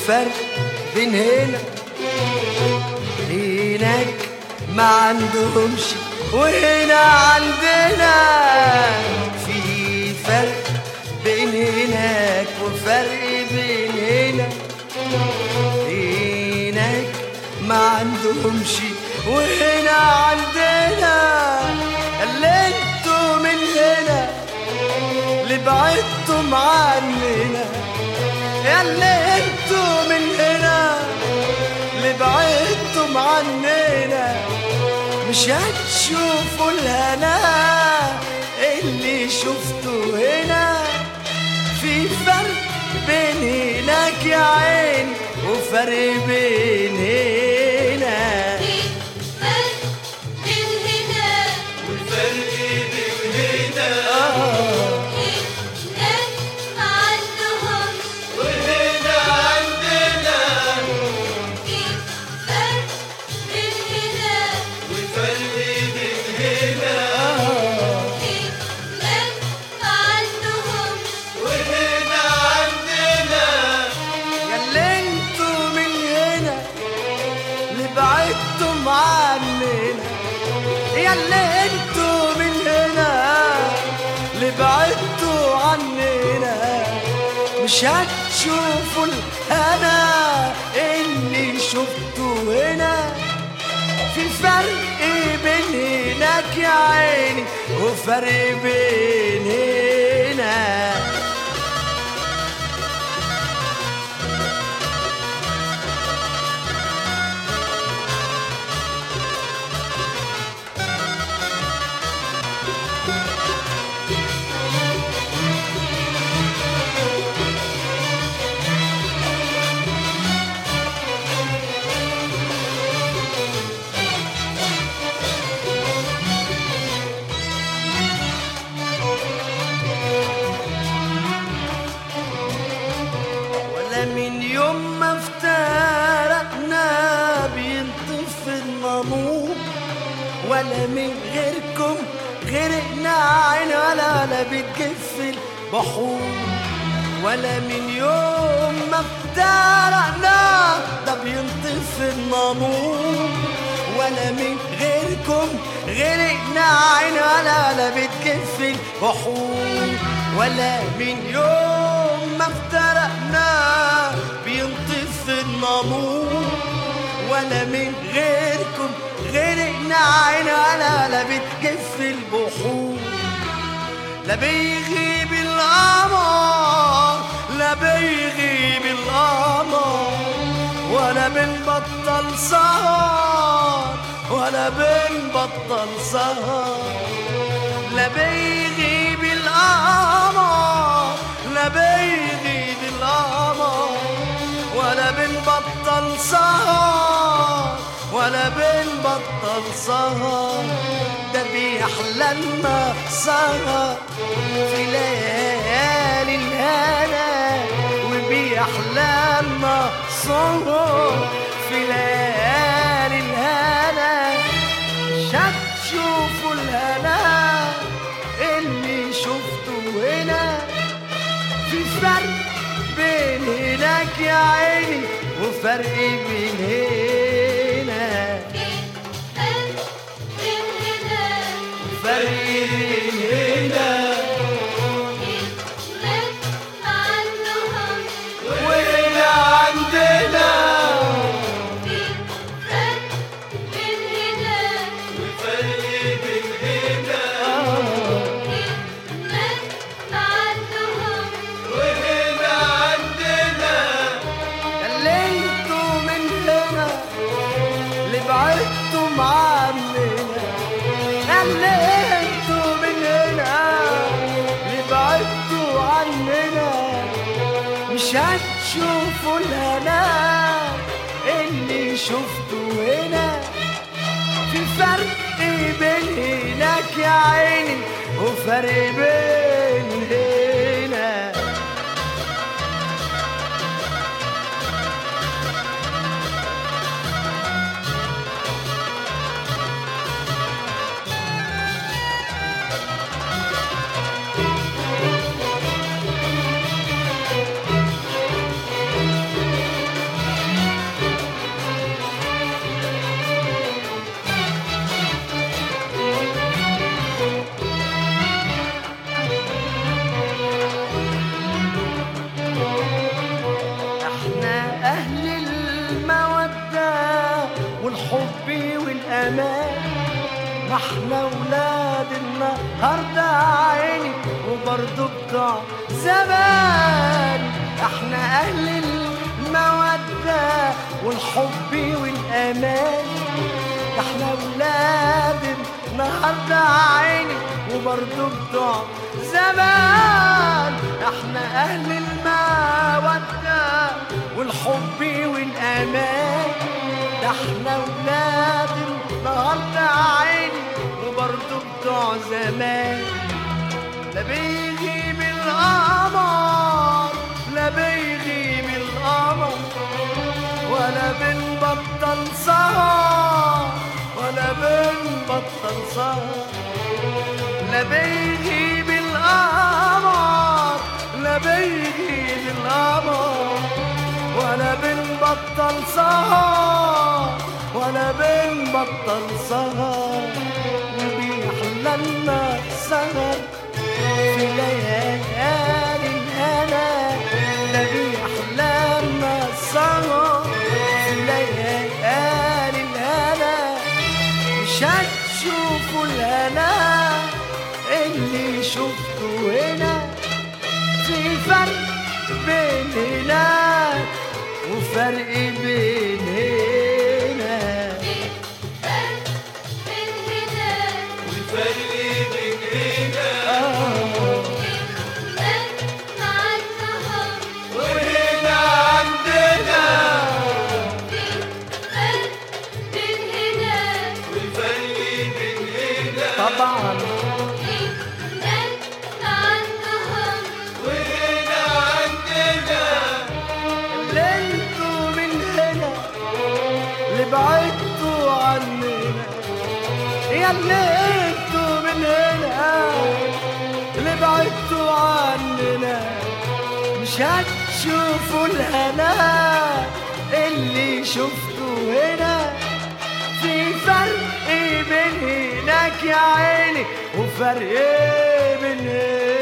وفرق بين هنا هناك ما عندهمش وهنا عندنا في فرق بين هناك وفرق بين هنا هناك ما عندهمش وهنا عندنا اللي انتوا من هنا اللي بعدتم عننا يا اللي انتوا من هنا اللي بعدتم عننا مش هتشوفوا الهنا اللي شفته هنا في فرق بين هناك يا عين وفرق بين هنا في فرق بين هنا والفرق بين هنا هناك ما عندهمش وهنا عندنا في فرق بين هنا والفرق بين هنا هناك ما عندهمش وهنا عندنا يا اللي انتوا من هنا اللي بعدتم عننا يا اللي انتوا من هنا اللي بعدتوا عننا مش هتشوفوا الهنا اللي شفته هنا في فرق بين هناك يا عيني وفرق بين هنا ولا من يوم ما افترقنا بينطف النمور ولا من غيركم غرقنا عين ولا ولا بتجف البحور ولا من يوم ما افترقنا ده بينطف النمور ولا من غيركم غرقنا عين ولا ولا بتجف البحور ولا من يوم ما افترقنا بينطف النمور ولا من غيركم غرقنا عين ولا ولا بتجف البحور لا بيغيب القمر لا بيغيب القمر ولا بنبطل سهر ولا بنبطل سهر لا بيغيب القمر لا بيغيب القمر ولا بنبطل سهر ولا بنبطل سهر ده بيحلى لنا سهر في ليالي الهنا وبيحلى لنا سهر في ليالي الهنا شاف شوفوا الهنا اللي شفته هنا في فرق بين هناك يا عيني وفرق بين هنا فرق بين هنا فرق بين هنا هناك ما عندهمش وهنا عندنا في فرق بين هنا والفرق بين هنا هناك ما عندهمش وهنا عندنا اللي انتوا من هنا اللي بعدتم عننا اللي انتوا من هنا اللي بعدتوا عننا مش هتشوفوا الهنا اللي شفته هنا في فرق بين هناك يا عيني وفرق بين هنا والحب والامان ما احنا ولاد النهارده عيني وبرضه بتوع زمان احنا اهل المودة والحب والامان احنا ولاد النهارده عيني وبرضه بتوع زمان احنا اهل المودة والحب والامان ده احنا ولاد النهارده عيني وبرضه بتوع زمان لا بيغيب القمر لا بيغيب القمر ولا بنبطل سهر ولا بنبطل سهر لا بيغيب القمر لا بيغيب القمر ولا بنبطل سهر ولا بنبطل سهر وبيحلى لنا السهر في ليالي الهنا لا بيحلى لنا السهر في ليالي الهنا مش هتشوفوا الهنا اللي شفته هنا في فرق بين هناك وفرق بين هنا والفرق بين هنا وهنا عندنا والفرق بين هنا طبعا وهنا عندنا اللي انتوا من هنا اللي بعدتوا عننا يا اللي انتوا من هنا اللي بعدتوا عننا مش هتشوفوا الهنا اللي شفتوا هنا في فرق بين هناك يا عيني وفرق بين هنا